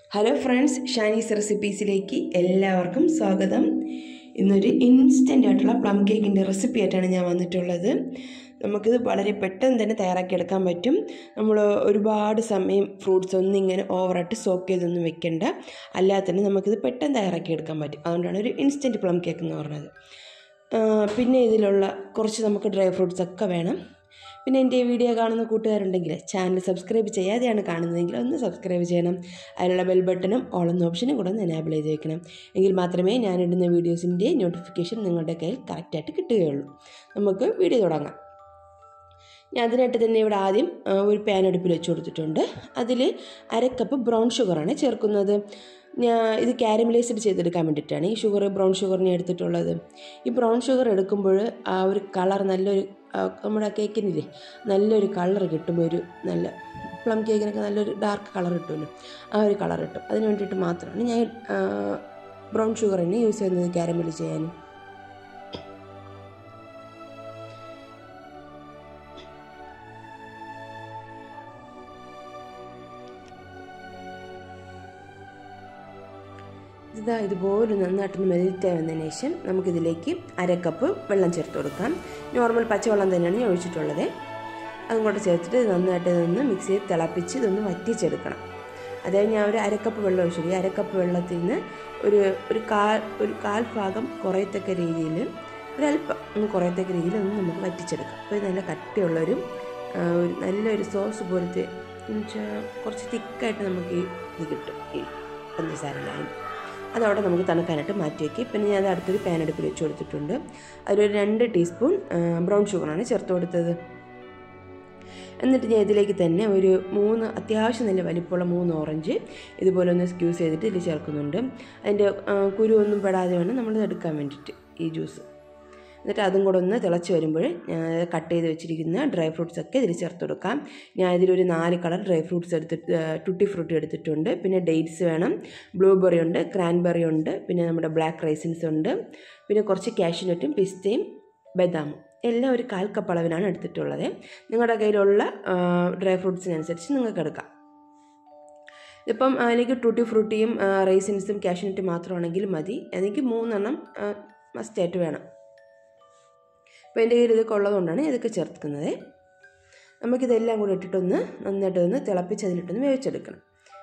hello friends Shani's റെസിപ്പീസിലേക്ക് എല്ലാവർക്കും സ്വാഗതം ഇന്നൊരു ഇൻസ്റ്റൻ്റ് ആയിട്ടുള്ള പ്ലം കേക്കിൻ്റെ റെസിപ്പി ആയിട്ടാണ് ഞാൻ വന്നിട്ടുള്ളത് നമുക്കിത് വളരെ പെട്ടെന്ന് തന്നെ തയ്യാറാക്കിയെടുക്കാൻ പറ്റും നമ്മൾ ഒരുപാട് സമയം ഫ്രൂട്ട്സ് ഒന്നും ഇങ്ങനെ ഓവറായിട്ട് സോക്ക് ചെയ്തൊന്നും വെക്കേണ്ട അല്ലാതെ തന്നെ നമുക്കിത് പെട്ടെന്ന് തയ്യാറാക്കിയെടുക്കാൻ പറ്റും അതുകൊണ്ടാണ് ഒരു ഇൻസ്റ്റൻറ്റ് പ്ലം കേക്ക് എന്ന് പറഞ്ഞത് ആ, പിന്നെ ഇതിലുള്ള കുറച്ച് നമുക്ക് ഡ്രൈ ഫ്രൂട്ട്സ് ഒക്കെ വേണം പിന്നെ എൻ്റെ ഈ വീഡിയോ കാണുന്ന കൂട്ടുകാരുണ്ടെങ്കിൽ ചാനൽ സബ്സ്ക്രൈബ് ചെയ്യാതെയാണ് കാണുന്നതെങ്കിൽ ഒന്ന് സബ്സ്ക്രൈബ് ചെയ്യണം അതിലുള്ള ബെൽ ബട്ടണും ഓൾ എന്ന ഓപ്ഷനും കൂടെ ഒന്ന് എനാബിൾ ചെയ്ത് വെക്കണം എങ്കിൽ മാത്രമേ ഞാനിടുന്ന വീഡിയോസിൻ്റെ നോട്ടിഫിക്കേഷൻ നിങ്ങളുടെ കയ്യിൽ കറക്റ്റായിട്ട് കിട്ടുകയുള്ളൂ നമുക്ക് വീഡിയോ തുടങ്ങാം ഞാൻ അതിനായിട്ട് തന്നെ ഇവിടെ ആദ്യം ആ, ഒരു പാൻ അടുപ്പിൽ വെച്ച് കൊടുത്തിട്ടുണ്ട് അതിൽ അര കപ്പ് ബ്രൗൺ ഷുഗറാണ് ചേർക്കുന്നത് ഞാൻ ഇത് കാരമലൈസ്ഡ് ചെയ്തെടുക്കാൻ വേണ്ടിയിട്ടാണ് ഈ ഷുഗർ ബ്രൗൺ ഷുഗറിനെ എടുത്തിട്ടുള്ളത് ഈ ബ്രൗൺ ഷുഗർ എടുക്കുമ്പോൾ ആ ഒരു കളർ നല്ലൊരു ആ, നമ്മുടെ കേക്കിനില്ലേ നല്ലൊരു കളർ കിട്ടുമ്പോൾ ഒരു നല്ല പ്ലം കേക്കിനൊക്കെ നല്ലൊരു ഡാർക്ക് കളർ കിട്ടുമല്ലോ ആ ഒരു കളർ കിട്ടും അതിന് വേണ്ടിയിട്ട് മാത്രമാണ് ഞാൻ ബ്രൗൺ ഷുഗർ തന്നെ യൂസ് ചെയ്യുന്നത് കാരമൽ ചെയ്യാനും ഇതാ ഇതുപോലെ നന്നായിട്ടൊന്ന് മെൽറ്റായി വന്നതിന് ശേഷം നമുക്കിതിലേക്ക് അര കപ്പ് വെള്ളം ചേർത്ത് കൊടുക്കാം നോർമൽ പച്ചവെള്ളം തന്നെയാണ് ഞാൻ ഒഴിച്ചിട്ടുള്ളത് അതും കൂടെ ചേർത്തിട്ട് ഇത് നന്നായിട്ട് ഇതൊന്ന് മിക്സ് ചെയ്ത് തിളപ്പിച്ച് ഇതൊന്ന് വറ്റിച്ചെടുക്കണം അതായത് ഞാൻ ഒരു അരക്കപ്പ് വെള്ളം ഒഴിച്ചു ഈ അരക്കപ്പ് വെള്ളത്തിൽ നിന്ന് ഒരു ഒരു കാൽ ഒരു കാൽ ഭാഗം കുറയത്തക്ക രീതിയിൽ ഒരല്പം ഒന്ന് കുറയത്തക്ക രീതിയിൽ ഒന്ന് നമുക്ക് വറ്റിച്ചെടുക്കാം അപ്പോൾ ഇത് നല്ല കട്ടിയുള്ളൊരു ആ, ഒരു നല്ലൊരു സോസ് പോലത്തെ എന്നുവെച്ചാൽ കുറച്ച് തിക്കായിട്ട് നമുക്ക് ഈ ഇത് കിട്ടും ഈ പഞ്ചസാര ലായനി അതവിടെ നമുക്ക് തണുക്കാനായിട്ട് മാറ്റി വയ്ക്കും പിന്നെ ഞാൻ അത് അടുത്തൊരു പാൻ അടുപ്പിൽ വെച്ച് കൊടുത്തിട്ടുണ്ട് അതിലൊരു രണ്ട് ടീസ്പൂൺ ബ്രൗൺ ഷുഗറാണ് ചേർത്ത് കൊടുത്തത് എന്നിട്ട് ഞാൻ ഇതിലേക്ക് തന്നെ ഒരു മൂന്ന് അത്യാവശ്യം നല്ല വലിപ്പമുള്ള മൂന്ന് ഓറഞ്ച് ഇതുപോലെ ഒന്ന് സ്ക്യൂസ് ചെയ്തിട്ട് ഇതിൽ ചേർക്കുന്നുണ്ട് അതിൻ്റെ ആ, കുരു ഒന്നും പെടാതെ വേണം നമ്മൾ എടുക്കാൻ വേണ്ടിയിട്ട് ഈ ജ്യൂസ് എന്നിട്ട് അതും കൂടെ ഒന്ന് തിളച്ച് വരുമ്പോൾ ഞാൻ കട്ട് ചെയ്ത് വെച്ചിരിക്കുന്ന ഡ്രൈ ഫ്രൂട്ട്സ് ഒക്കെ ഇതിൽ ചേർത്ത് കൊടുക്കാം ഞാൻ ഇതിലൊരു നാല് കളർ ഡ്രൈ ഫ്രൂട്ട്സ് എടുത്തിട്ട് ടുട്ടി ഫ്രൂട്ടി എടുത്തിട്ടുണ്ട് പിന്നെ ഡേറ്റ്സ് വേണം ബ്ലൂബെറി ഉണ്ട് ക്രാൻബെറി ഉണ്ട് പിന്നെ നമ്മുടെ ബ്ലാക്ക് റൈസിൻസ് ഉണ്ട് പിന്നെ കുറച്ച് കാഷ്യൂനട്ടും പിസ്തയും ബദാമും എല്ലാം ഒരു കാൽ കപ്പ് അളവിനാണ് എടുത്തിട്ടുള്ളത് നിങ്ങളുടെ കയ്യിലുള്ള ഡ്രൈ ഫ്രൂട്ട്സിനനുസരിച്ച് നിങ്ങൾക്ക് എടുക്കാം ഇപ്പം ആ, എനിക്ക് ടൂട്ടി ഫ്രൂട്ടിയും റൈസിൻസും കാഷ്യൂനട്ടും മാത്രമാണെങ്കിൽ മതി എനിക്ക് മൂന്നെണ്ണം മസ്റ്റായിട്ട് വേണം അപ്പോൾ എൻ്റെ കയ്യിൽ ഇതൊക്കെ ഉള്ളതുകൊണ്ടാണ് ഇതൊക്കെ ചേർക്കുന്നത് നമുക്കിതെല്ലാം കൂടി ഇട്ടിട്ടൊന്ന് നന്നായിട്ട് ഒന്ന് തിളപ്പിച്ച് അതിലിട്ടൊന്ന് വേവിച്ചെടുക്കണം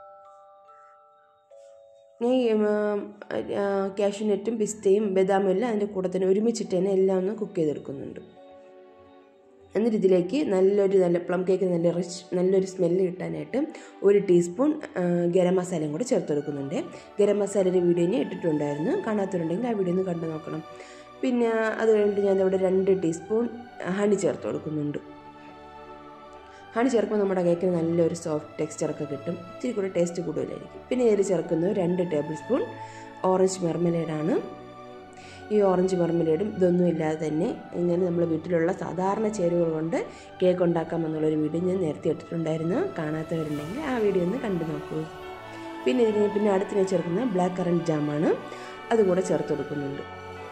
ഞാൻ ഈ കാഷ്യൂനട്ടും പിസ്തയും ബദാമും എല്ലാം അതിൻ്റെ കൂടെ തന്നെ ഒരുമിച്ചിട്ട് തന്നെ എല്ലാം ഒന്ന് കുക്ക് ചെയ്തെടുക്കുന്നുണ്ട് എന്നിട്ട് ഇതിലേക്ക് നല്ലൊരു നല്ല പ്ലം കേക്ക് നല്ല റിച്ച് നല്ലൊരു സ്മെല്ല് കിട്ടാനായിട്ട് ഒരു ടീസ്പൂൺ ആ, ഗരം മസാലയും കൂടെ ചേർത്ത് കൊടുക്കുന്നുണ്ട് ഗരം മസാലയുടെ വീഡിയോ ഞാൻ ഇട്ടിട്ടുണ്ടായിരുന്നു കാണാത്തവരുണ്ടെങ്കിൽ ആ വീഡിയോ ഒന്ന് കണ്ടു നോക്കണം പിന്നെ അത് കഴിഞ്ഞിട്ട് ഞാൻ ഇവിടെ രണ്ട് ടീസ്പൂൺ ഹണി ചേർത്ത് കൊടുക്കുന്നുണ്ട് ഹണി ചേർക്കുമ്പോൾ നമ്മുടെ കേക്കിന് നല്ലൊരു സോഫ്റ്റ് ടെക്സ്ചറൊക്കെ കിട്ടും ഇത്തിരി കൂടെ ടേസ്റ്റ് കൂടുതലായിരിക്കും പിന്നെ ഇതിൽ ചേർക്കുന്നത് രണ്ട് ടേബിൾ സ്പൂൺ ഓറഞ്ച് മെർമലേഡാണ് ഈ ഓറഞ്ച് മെർമലേഡും ഇതൊന്നും ഇല്ലാതെ തന്നെ ഇങ്ങനെ നമ്മൾ വീട്ടിലുള്ള സാധാരണ ചേരുവകൾ കൊണ്ട് കേക്ക് ഉണ്ടാക്കാമെന്നുള്ളൊരു വീഡിയോ ഞാൻ നേരത്തെ ഇട്ടിട്ടുണ്ടായിരുന്നു കാണാത്തവരുണ്ടെങ്കിൽ ആ വീഡിയോ ഒന്ന് കണ്ടു നോക്കൂ പിന്നെ ഇതിന് പിന്നെ അടുത്ത് ഞാൻ ചേർക്കുന്നത് ബ്ലാക്ക് കറണ്ട് ജാമാണ് അതും കൂടെ ചേർത്ത് കൊടുക്കുന്നുണ്ട്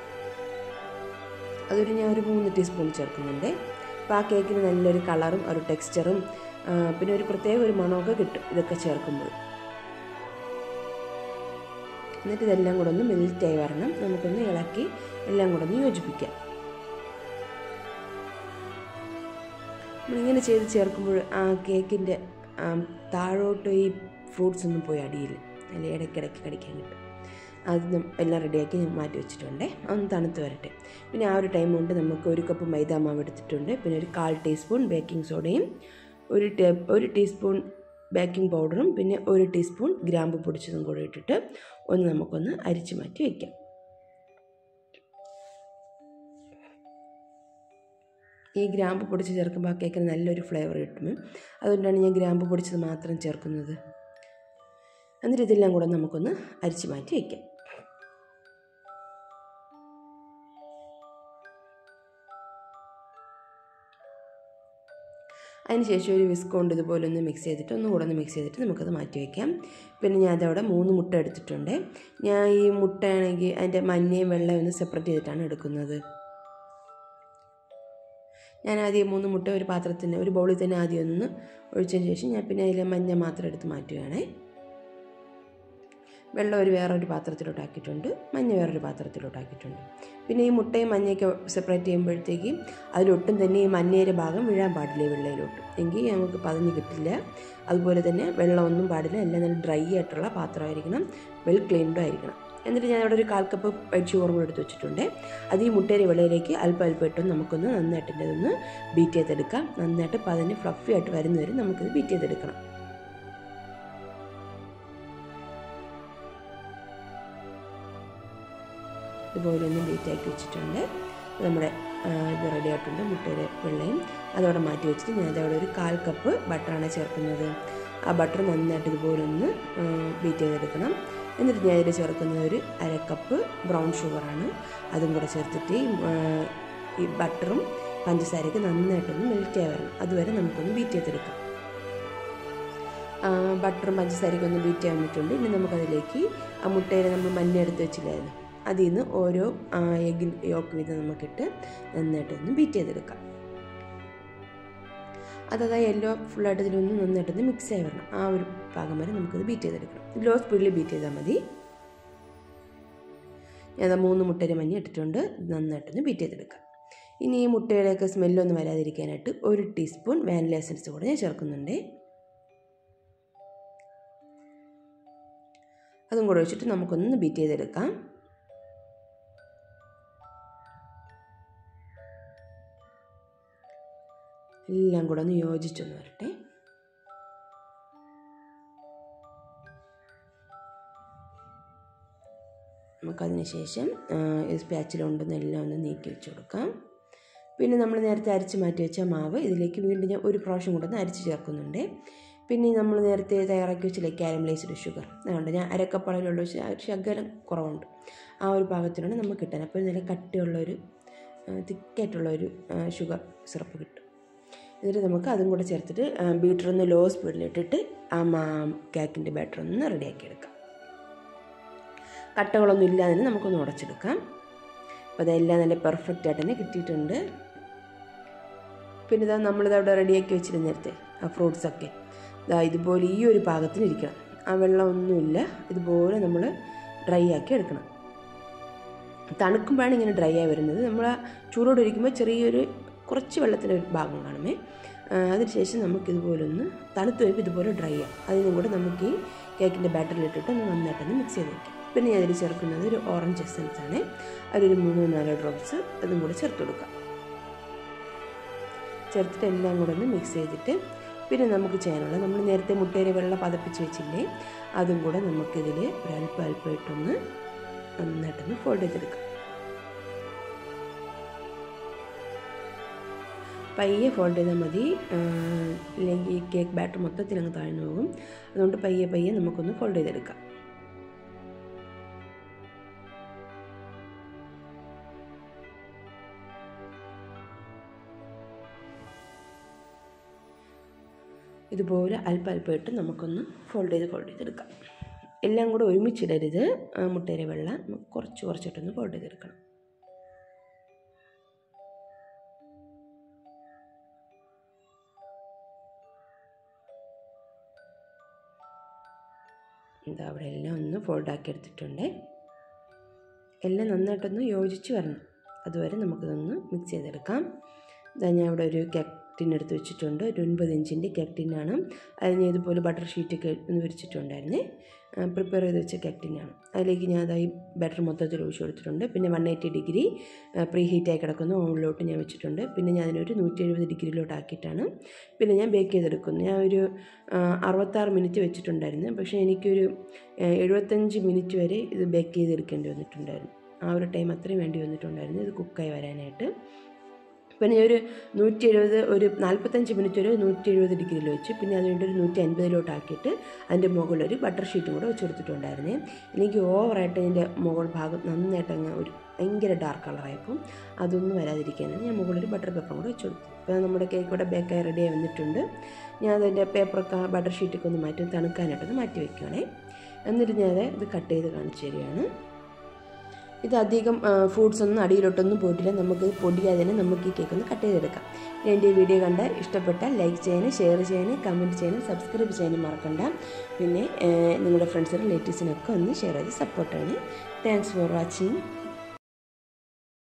അതൊരു ഞാൻ ഒരു മൂന്ന് ടീസ്പൂൺ ചേർക്കുന്നുണ്ട് അപ്പോൾ ആ കേക്കിന് നല്ലൊരു കളറും ഒരു ടെക്സ്ചറും ആ, പിന്നെ ഒരു പ്രത്യേക ഒരു മണമൊക്കെ കിട്ടും ഇതൊക്കെ ചേർക്കുമ്പോൾ എന്നിട്ട് ഇതെല്ലാം കൂടെ ഒന്ന് മെൽറ്റായി വരണം നമുക്കൊന്ന് ഇളക്കി എല്ലാം കൂടെ ഒന്ന് യോജിപ്പിക്കാം നമ്മളിങ്ങനെ ചെയ്ത് ചേർക്കുമ്പോൾ ആ കേക്കിൻ്റെ താഴോട്ട് ഈ ഫ്രൂട്ട്സ് ഒന്നും പോയി അടിയില്ല അല്ല ഇടയ്ക്കിടയ്ക്ക് കടിക്കാൻ കിട്ടും അത് നം- എല്ലാം റെഡിയാക്കി ഞാൻ മാറ്റി വെച്ചിട്ടുണ്ട് ഒന്ന് തണുത്ത് വരട്ടെ പിന്നെ ആ ഒരു ടൈം കൊണ്ട് നമുക്ക് ഒരു കപ്പ് മൈദ മാവ് എടുത്തിട്ടുണ്ട് പിന്നെ ഒരു കാൽ ടീസ്പൂൺ ബേക്കിംഗ് സോഡയും ഒരു ടേ ഒരു ടീസ്പൂൺ ബേക്കിംഗ് പൗഡറും പിന്നെ ഒരു ടീസ്പൂൺ ഗ്രാമ്പു പൊടിച്ചതും കൂടെ ഇട്ടിട്ട് ഒന്ന് നമുക്കൊന്ന് അരിച്ച് മാറ്റി വയ്ക്കാം ഈ ഗ്രാമ്പു പൊടിച്ച് ചേർക്കുമ്പോൾ ആ കേക്കിന് നല്ലൊരു ഫ്ലേവർ കിട്ടും അതുകൊണ്ടാണ് ഞാൻ ഗ്രാമ്പു പൊടിച്ചത് മാത്രം ചേർക്കുന്നത് എന്നിട്ട് ഇതെല്ലാം കൂടെ നമുക്കൊന്ന് അരിച്ച് മാറ്റി വയ്ക്കാം അതിനുശേഷം ഒരു വിസ്ക് കൊണ്ട് ഇതുപോലെ ഒന്ന് മിക്സ് ചെയ്തിട്ട് ഒന്നും കൂടെ ഒന്ന് മിക്സ് ചെയ്തിട്ട് നമുക്കത് മാറ്റി വയ്ക്കാം പിന്നെ ഞാൻ അതവിടെ മൂന്ന് മുട്ട എടുത്തിട്ടുണ്ട് ഞാൻ ഈ മുട്ടയാണെങ്കിൽ അതിൻ്റെ മഞ്ഞയും വെള്ളയും ഒന്ന് സെപ്പറേറ്റ് ചെയ്തിട്ടാണ് എടുക്കുന്നത് ഞാൻ ആദ്യം മൂന്ന് മുട്ട ഒരു പാത്രത്തിന് ഒരു ബൗളിൽ തന്നെ ആദ്യം ഒന്ന് ഒഴിച്ചതിന് ശേഷം ഞാൻ പിന്നെ അതിലെ മഞ്ഞ മാത്രം എടുത്ത് മാറ്റുകയാണേ വെള്ളം ഒരു വേറൊരു പാത്രത്തിലോട്ടാക്കിയിട്ടുണ്ട് മഞ്ഞ വേറൊരു പാത്രത്തിലോട്ടാക്കിയിട്ടുണ്ട് പിന്നെ ഈ മുട്ടയും മഞ്ഞയൊക്കെ സെപ്പറേറ്റ് ചെയ്യുമ്പോഴത്തേക്ക് അതിലൊട്ടും തന്നെ ഈ മഞ്ഞയുടെ ഭാഗം വീഴാൻ പാടില്ല ഈ വെള്ളയിലോട്ട് എങ്കിൽ നമുക്ക് പതഞ്ഞ് കിട്ടില്ല അതുപോലെ തന്നെ വെള്ളമൊന്നും പാടില്ല എല്ലാം നല്ല ഡ്രൈ ആയിട്ടുള്ള പാത്രമായിരിക്കണം വെൽ ക്ലീൻഡും ആയിരിക്കണം എന്നിട്ട് ഞാൻ അവിടെ ഒരു കാൽ കപ്പ് വൈറ്റ് ഷുഗർ കൂടെ എടുത്ത് വെച്ചിട്ടുണ്ട് അത് ഈ മുട്ടയുടെ വെള്ളയിലേക്ക് അല്പം അല്പം ഇട്ടും നമുക്കൊന്ന് നന്നായിട്ട് ഇതൊന്ന് ബീറ്റ് ചെയ്തെടുക്കാം നന്നായിട്ട് പതിന് ഫ്ലഫി ആയിട്ട് വരുന്നവരെ നമുക്കിത് ബീറ്റ് ചെയ്തെടുക്കണം ഇതുപോലെ ഒന്ന് ബീറ്റ് ആക്കി വെച്ചിട്ടുണ്ട് നമ്മുടെ ഇത് റെഡി ആയിട്ടുണ്ട് മുട്ടയുടെ വെള്ളയും അതവിടെ മാറ്റി വെച്ചിട്ട് ഞാൻ അതവിടെ ഒരു കാൽ കപ്പ് ബട്ടറാണ് ചേർക്കുന്നത് ആ ബട്ടർ നന്നായിട്ട് ഇതുപോലെ ഒന്ന് ബീറ്റ് ചെയ്തെടുക്കണം എന്നിട്ട് ഞാൻ ഇതിൽ ചേർക്കുന്നത് ഒരു അര കപ്പ് ബ്രൗൺ ഷുഗറാണ് അതും കൂടെ ചേർത്തിട്ട് ഈ ബട്ടറും പഞ്ചസാരയ്ക്ക് നന്നായിട്ടൊന്ന് മെൽറ്റ് ആയി വരണം അതുവരെ നമുക്കൊന്ന് ബീറ്റ് ചെയ്തെടുക്കാം ബട്ടറും പഞ്ചസാരയ്ക്ക് ഒന്ന് ബീറ്റ് വന്നിട്ടുണ്ട് ഇനി നമുക്കതിലേക്ക് ആ മുട്ടയിൽ നമ്മൾ മഞ്ഞ എടുത്ത് വെച്ചില്ലായിരുന്നു അതിൽ നിന്ന് ഓരോ എഗ്ഗിൻ യോക്ക് വീതം നമുക്കിട്ട് നന്നായിട്ടൊന്ന് ബീറ്റ് ചെയ്തെടുക്കാം അതത് യെല്ലോ ഫുള്ളായിട്ട് ഇതിലൊന്ന് നന്നായിട്ടൊന്ന് മിക്സ് ആയി വരണം ആ ഒരു പാകം വരെ നമുക്കത് ബീറ്റ് ചെയ്തെടുക്കണം ലോ സ്പീഡിൽ ബീറ്റ് ചെയ്താൽ മതി ഞാൻ മൂന്ന് മുട്ടയുടെ മഞ്ഞ ഇട്ടിട്ടുണ്ട് നന്നായിട്ടൊന്ന് ബീറ്റ് ചെയ്തെടുക്കാം ഇനി ഈ മുട്ടയുടെയൊക്കെ സ്മെല്ലൊന്നും വരാതിരിക്കാനായിട്ട് ഒരു ടീസ്പൂൺ വാനില എസൻസ് കൂടെ ഞാൻ ചേർക്കുന്നുണ്ട് അതും കൂടെ വെച്ചിട്ട് നമുക്കൊന്ന് ബീറ്റ് ചെയ്തെടുക്കാം എല്ലാം കൂടെ ഒന്ന് യോജിച്ചൊന്ന് വരട്ടെ നമുക്കതിന് ശേഷം സ്പാച്ചിലുണ്ടെന്ന് എല്ലാം ഒന്ന് നീക്കി വെച്ച് കൊടുക്കാം പിന്നെ നമ്മൾ നേരത്തെ അരച്ച് മാറ്റി വെച്ച മാവ് ഇതിലേക്ക് വീണ്ടും ഞാൻ ഒരു പ്രാവശ്യം കൂടെ ഒന്ന് അരച്ച് ചേർക്കുന്നുണ്ട് പിന്നെ നമ്മൾ നേരത്തെ തയ്യാറാക്കി വെച്ചില്ലേ കാരമലൈസ്ഡ് ഷുഗർ അതുകൊണ്ട് ഞാൻ അരക്കപ്പളയിലുള്ള ശകലം കുറവുണ്ട് ആ ഒരു പാകത്തിലാണ് നമുക്ക് കിട്ടാൻ അപ്പോൾ നല്ല കട്ടിയുള്ളൊരു തിക്കായിട്ടുള്ളൊരു ഷുഗർ സിറപ്പ് കിട്ടും എന്നിട്ട് നമുക്ക് അതും കൂടെ ചേർത്തിട്ട് ബീറ്റർ ഒന്ന് ലോ സ്പീഡിലിട്ടിട്ട് ആ മാ കേക്കിൻ്റെ ബാറ്റർ ഒന്ന് റെഡിയാക്കി എടുക്കാം കട്ടകളൊന്നും ഇല്ലാതെ തന്നെ നമുക്കൊന്ന് ഉടച്ചെടുക്കാം അപ്പോൾ അതെല്ലാം നല്ല പെർഫെക്റ്റ് ആയിട്ട് തന്നെ കിട്ടിയിട്ടുണ്ട് പിന്നെ ഇതാ നമ്മളിത് അവിടെ റെഡിയാക്കി വെച്ചിരുന്ന നേരത്തെ ആ ഫ്രൂട്ട്സൊക്കെ ഇതാ ഇതുപോലെ ഈ ഒരു പാകത്തിന് ഇരിക്കണം ആ വെള്ളമൊന്നുമില്ല ഇതുപോലെ നമ്മൾ ഡ്രൈ ആക്കി എടുക്കണം തണുക്കുമ്പോഴാണ് ഇങ്ങനെ ഡ്രൈ ആയി വരുന്നത് നമ്മൾ ആ ചൂടോടെ ഇരിക്കുമ്പോൾ ചെറിയൊരു കുറച്ച് വെള്ളത്തിൻ്റെ ഒരു ഭാഗം കാണുമേ അതിനുശേഷം നമുക്കിതുപോലെ ഒന്ന് തണുത്ത് വരുമ്പോൾ ഇതുപോലെ ഡ്രൈ ആവും അതിനും കൂടെ നമുക്ക് ഈ കേക്കിൻ്റെ ബാറ്ററിലിട്ടിട്ട് ഒന്ന് നന്നായിട്ടൊന്ന് മിക്സ് ചെയ്ത് വയ്ക്കാം പിന്നെ ഞാൻ അതിൽ ചേർക്കുന്നത് ഒരു ഓറഞ്ച് എസൻസ് ആണ് അതിലൊരു മൂന്നോ നാലോ ഡ്രോപ്സ് അതും കൂടെ ചേർത്ത് കൊടുക്കാം ചേർത്തിട്ട് എല്ലാം കൂടെ ഒന്ന് മിക്സ് ചെയ്തിട്ട് പിന്നെ നമുക്ക് ചെയ്യാനുള്ളത് നമ്മൾ നേരത്തെ മുട്ടയുടെ വെള്ളം പതപ്പിച്ച് വെച്ചില്ലേ അതും കൂടെ നമുക്കിതിൽ ഒരല്പം അല്പമായിട്ടൊന്ന് നന്നായിട്ടൊന്ന് ഫോൾഡ് ചെയ്തെടുക്കാം പയ്യെ ഫോൾഡ് ചെയ്താൽ മതി ഇല്ലെങ്കിൽ ഈ കേക്ക് ബാറ്റർ മൊത്തത്തിൽ അങ്ങ് താഴ്ന്നു പോകും അതുകൊണ്ട് പയ്യെ പയ്യെ നമുക്കൊന്ന് ഫോൾഡ് ചെയ്തെടുക്കാം ഇതുപോലെ അല്പം അല്പമായിട്ട് നമുക്കൊന്ന് ഫോൾഡ് ചെയ്ത് ഫോൾഡ് ചെയ്തെടുക്കാം എല്ലാം കൂടെ ഒരുമിച്ചിടരുത് മുട്ടയുടെ വെള്ളം കുറച്ച് കുറച്ചിട്ടൊന്ന് ഫോൾഡ് ചെയ്തെടുക്കണം ഇതാ അവിടെ എല്ലാം ഒന്ന് ഫോൾഡാക്കി എടുത്തിട്ടുണ്ട് എല്ലാം നന്നായിട്ടൊന്ന് യോജിച്ച് വരണം അതുവരെ നമുക്കിതൊന്ന് മിക്സ് ചെയ്തെടുക്കാം ഇതാ ഞാൻ ഇവിടെ ഒരു കേക്ക് ടിൻ എടുത്ത് വെച്ചിട്ടുണ്ട് ഒരു ഒൻപത് ഇഞ്ചിൻ്റെ കേക്ക് ടിന്നാണ് അത് ഞാൻ ഇതുപോലെ ബട്ടർ ഷീറ്റൊക്കെ ഒന്ന് വിരിച്ചിട്ടുണ്ടായിരുന്നേ പ്രിപ്പയർ ചെയ്ത് വെച്ച കേക്ക് ടിന്നാണ് അതിലേക്ക് ഞാൻ അതായി ബാറ്റർ മൊത്തത്തിൽ ഒഴിച്ചു കൊടുത്തിട്ടുണ്ട് പിന്നെ വൺ എയ്റ്റി ഡിഗ്രി പ്രീ ഹീറ്റായി കിടക്കുന്ന ഓവനിലോട്ട് ഞാൻ വെച്ചിട്ടുണ്ട് പിന്നെ ഞാൻ അതിനൊരു നൂറ്റി എഴുപത് ഡിഗ്രിയിലോട്ട് ആക്കിയിട്ടാണ് പിന്നെ ഞാൻ ബേക്ക് ചെയ്തെടുക്കുന്നു ഞാൻ ഒരു അറുപത്താറ് മിനിറ്റ് വെച്ചിട്ടുണ്ടായിരുന്നു പക്ഷേ എനിക്കൊരു എഴുപത്തഞ്ച് മിനിറ്റ് വരെ ഇത് ബേക്ക് ചെയ്തെടുക്കേണ്ടി വന്നിട്ടുണ്ടായിരുന്നു ആ ഒരു ടൈം അത്രയും വേണ്ടി വന്നിട്ടുണ്ടായിരുന്നു ഇത് കുക്കായി വരാനായിട്ട് പിന്നെ ഞാൻ ഒരു നൂറ്റി എഴുപത് ഒരു നാൽപ്പത്തഞ്ച് മിനിറ്റ് ഒരു നൂറ്റി എഴുപത് ഡിഗ്രിയിൽ വെച്ച് പിന്നെ അത് കഴിഞ്ഞിട്ട് ഒരു നൂറ്റി അൻപതിലോട്ട് ആക്കിയിട്ട് അതിൻ്റെ മുകളിൽ ഒരു ബട്ടർ ഷീറ്റും കൂടെ വെച്ച് കൊടുത്തിട്ടുണ്ടായിരുന്നേ എനിക്ക് ഓവറായിട്ട് അതിൻ്റെ മുകൾ ഭാഗം നന്നായിട്ട് അങ്ങ് ഒരു ഭയങ്കര ഡാർക്ക് കളറായപ്പം അതൊന്നും വരാതിരിക്കാനാണ് ഞാൻ മുകളിൽ ബട്ടർ പേപ്പറും കൂടെ വെച്ച് കൊടുത്തു അപ്പോൾ നമ്മുടെ കേക്ക് കൂടെ ബേക്കായി റെഡിയായി വന്നിട്ടുണ്ട് ഞാൻ അതിൻ്റെ പേപ്പറൊക്കെ ബട്ടർ ഷീറ്റൊക്കെ ഒന്ന് മാറ്റി തണുക്കാനായിട്ടൊന്ന് മാറ്റി വയ്ക്കുകയാണേ എന്നിട്ട് ഞാൻ ഇത് കട്ട് ചെയ്ത് കാണിച്ചു തരികയാണ് ഇത് അധികം ഫ്രൂട്ട്സ് ഒന്നും അടിയിലോട്ടൊന്നും പോയിട്ടില്ല നമുക്ക് പൊടിയാതെ തന്നെ നമുക്ക് ഈ കേക്ക് ഒന്ന് കട്ട് ചെയ്തെടുക്കാം എൻ്റെ ഈ വീഡിയോ കണ്ട് ഇഷ്ടപ്പെട്ടാൽ ലൈക്ക് ചെയ്യാനും ഷെയർ ചെയ്യാനും കമൻറ്റ് ചെയ്യാനും സബ്സ്ക്രൈബ് ചെയ്യാനും മറക്കണ്ട പിന്നെ നിങ്ങളുടെ ഫ്രണ്ട്സ് റിലേറ്റീവ്സിനൊക്കെ ഒന്ന് ഷെയർ ചെയ്ത് സപ്പോർട്ട് ചെയ്യണേ താങ്ക്സ് ഫോർ വാച്ചിങ്